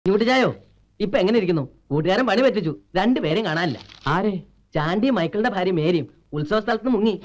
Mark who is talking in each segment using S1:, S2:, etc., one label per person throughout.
S1: ഇങ്ങോട്ട് ചായോ ഇപ്പൊ എങ്ങനെ ഇരിക്കുന്നു കൂട്ടുകാരൻ പണി പറ്റിച്ചു രണ്ടുപേരും കാണാനില്ല
S2: ആരെ
S1: ചാണ്ടി മൈക്കിളിന്റെ ഭാര്യ മേരിയും ഉത്സവ സ്ഥലത്ത് നിന്ന് മുങ്ങി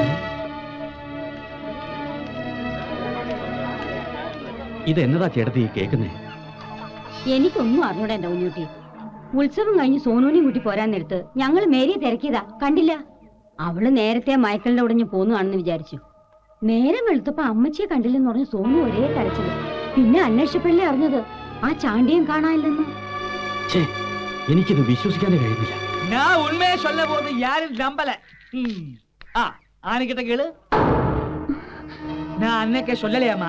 S2: ഇത് എന്നതാ ചേട്ടത്തി കേൾക്കുന്നേ
S3: എനിക്കൊന്നും അറിഞ്ഞൂടാ എന്റെ കുഞ്ഞുട്ടി ഉത്സവം കഴിഞ്ഞ് സോനുവിനെയും കൂട്ടി പോരാൻ നേരത്ത് ഞങ്ങൾ മേരിയെ തിരക്കിയതാ കണ്ടില്ല അവള് നേരത്തെ മയക്കലിന്റെ ഉടഞ്ഞ് പോന്നുകാണെന്ന് വിചാരിച്ചു നേരം വെളുത്തപ്പോ അമ്മച്ചിയെ കണ്ടില്ലെന്ന് പറഞ്ഞ് സോനു ഒരേ കരച്ചില് പിന്നെ അന്വേഷിച്ചപ്പോഴല്ലേ അറിഞ്ഞത് ആ ചാണ്ടിയും കാണാനില്ലെന്ന്
S2: ഛേ എനിക്കിത് വിശ്വസിക്കാനേ കഴിയുന്നില്ല
S4: நான் உண்மையை சொல்ல போது யாரும் நம்பல ம். ஆ ஆனைக்கிட்ட கேளு நான் அன்னைக்கே சொல்லலையாமா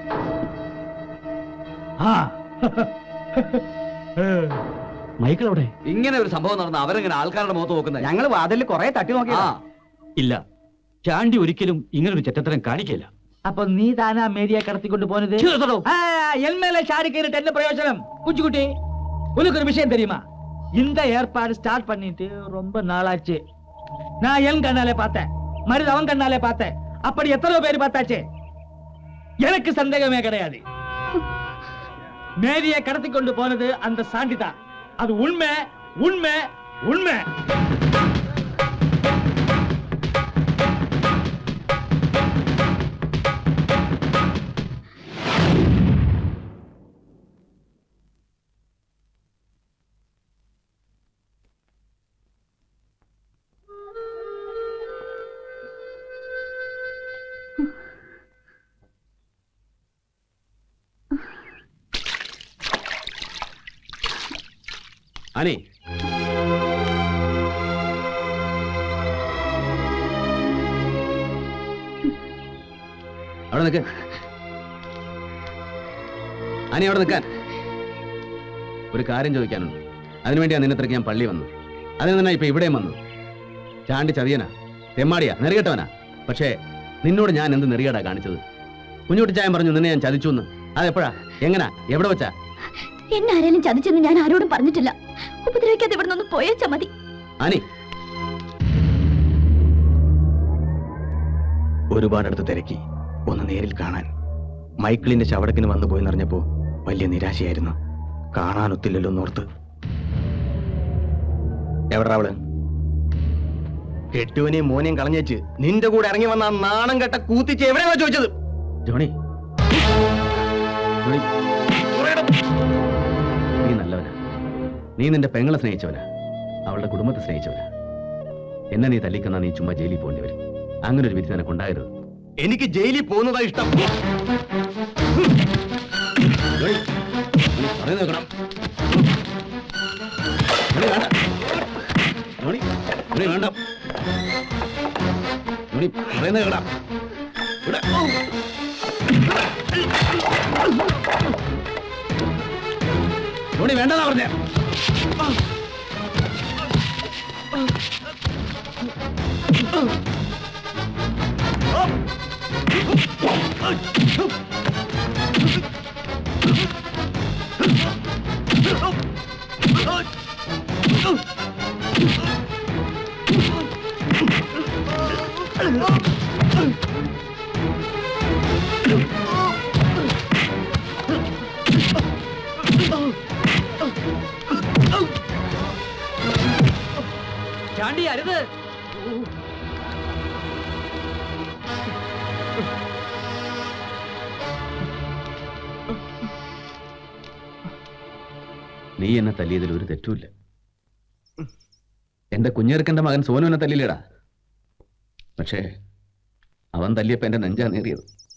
S4: ஆ
S2: മൈക്കിൾ അവിടെ
S5: ഇങ്ങനെ ഒരു സംഭവം നടന്ന അവരെങ്ങനെ ആൾക്കാരുടെ മുഖത്ത് നോക്കുന്നത്
S1: ഞങ്ങൾ വാതിലിൽ കുറെ തട്ടി നോക്കി
S5: ആ
S2: ഇല്ല ചാണ്ടി ഒരിക്കലും ഇങ്ങനൊരു ചെറ്റത്തരം കാണിക്കില്ല
S4: அப்ப நீ தானா மேரியா கடத்தி கொண்டு போனது ஆ, என் மேல சாடி கேட்டு என்ன பிரயோஜனம் குச்சிக்குட்டி உனக்கு ஒரு விஷயம் தெரியுமா இந்த ஏற்பாடு ஸ்டார்ட் பண்ணிட்டு ரொம்ப நாளாச்சு நான் என் கண்ணாலே பார்த்தேன் மருது அவன் கண்ணாலே பார்த்தேன் அப்படி எத்தனை பேர் பார்த்தாச்சு எனக்கு சந்தேகமே கிடையாது மேரியை கடத்தி கொண்டு போனது அந்த சாண்டிதான் அது உண்மை உண்மை உண்மை
S5: അനി അവിടെ നിൽക്ക് അനി അവിടെ നിൽക്കാൻ ഒരു കാര്യം ചോദിക്കാനുണ്ട് അതിനുവേണ്ടിയാ നിന്നത്രയ്ക്ക് ഞാൻ പള്ളി വന്നു അതിന് തന്നെ ഇപ്പൊ ഇവിടെയും വന്നു ചാണ്ടി ചതിയനാ തെമ്മാടിയാ നെറികെട്ടവനാ പക്ഷേ നിന്നോട് ഞാൻ എന്ത് നെറികേടാ കാണിച്ചത് കുഞ്ഞുട്ടി ചായം പറഞ്ഞു നിന്നെ ഞാൻ ചതിച്ചു എന്ന് അതെപ്പോഴാ എങ്ങനാ എവിടെ വെച്ചാ
S3: എന്നെ ആരെങ്കിലും ചതിച്ചെന്ന് ഞാൻ ആരോടും പറഞ്ഞിട്ടില്ല ഉപദ്രവിക്കാതെ ഇവിടെ നിന്ന് പോയേച്ചാ മതി
S5: അനി
S6: ഒരുപാടടുത്ത് തിരക്കി ഒന്ന് നേരിൽ കാണാൻ മൈക്കിളിന്റെ ശവടക്കിന് വന്നു പോയി നിറഞ്ഞപ്പോ വലിയ നിരാശയായിരുന്നു കാണാനൊത്തില്ലല്ലോ എന്നോർത്ത് എവിടാ അവള് കെട്ടുവനെയും മോനെയും കളഞ്ഞേച്ച് നിന്റെ കൂടെ ഇറങ്ങി വന്ന ആ നാണം കെട്ട കൂത്തിച്ച് എവിടെയാ ചോദിച്ചത്
S5: ജോണി ജോണി നീ നല്ലവനാ നീ നിന്റെ പെങ്ങളെ സ്നേഹിച്ചവനാ അവളുടെ കുടുംബത്തെ സ്നേഹിച്ചവനാ എന്നെ നീ തല്ലിക്കുന്ന നീ ചുമ്മാ ജയിലിൽ പോകേണ്ടി വരും അങ്ങനെ ഒരു വിധി നിനക്ക് ഉണ്ടാകരുത്
S6: എനിക്ക് ജയിലിൽ പോകുന്നതാ ഇഷ്ടം
S5: ജോണി, നീ പറയുന്നത് കേൾക്കണം. ജോണി, വേണ്ട. ജോണി, ജോണി, വേണ്ട. ജോണി, പറയുന്നത് കേൾക്കണം. ഇവിടെ. ജോണി വേണ്ടെന്നാ പറഞ്ഞേ
S4: ചാണ്ടി അരുത്
S5: നീ എന്നെ തല്ലിയതിൽ ഒരു തെറ്റുമില്ല എന്റെ കുഞ്ഞേർക്കന്റെ മകൻ സോനു എന്നെ തല്ലില്ലേടാ പക്ഷേ അവൻ തല്ലിയപ്പോ എന്റെ നെഞ്ചാ നേറിയത്